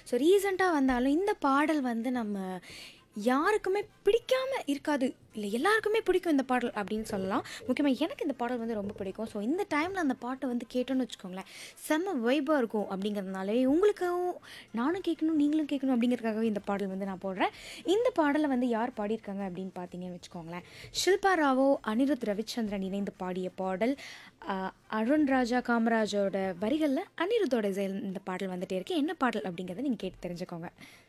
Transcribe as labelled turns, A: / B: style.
A: so ரீசெண்டாக வந்தாலும் இந்த பாடல் வந்து நம்ம யாருக்குமே பிடிக்காம இருக்காது இல்லை எல்லாருக்குமே பிடிக்கும் இந்த பாடல் அப்படின்னு சொல்லலாம் முக்கியமாக எனக்கு இந்த பாடல் வந்து ரொம்ப பிடிக்கும் ஸோ இந்த டைமில் அந்த பாட்டை வந்து கேட்டோன்னு வச்சுக்கோங்களேன் செம்ம வைபாக இருக்கும் அப்படிங்கிறதுனாலே உங்களுக்காகவும் நானும் கேட்கணும் நீங்களும் கேட்கணும் அப்படிங்கிறதுக்காகவே இந்த பாடல் வந்து நான் போடுறேன் இந்த பாடலை வந்து யார் பாடியிருக்காங்க அப்படின்னு பார்த்தீங்கன்னு வச்சுக்கோங்களேன் ஷில்பா ராவோ அனிருத் ரவிச்சந்திரன் இணைந்து பாடிய பாடல் ஆஹ், அருண் ராஜா காமராஜோட வரிகளில் அனிருத்தோட இசையில் இந்த பாடல் வந்துட்டே இருக்கு என்ன பாடல் அப்படிங்கிறத நீங்கள் கேட்டு தெரிஞ்சுக்கோங்க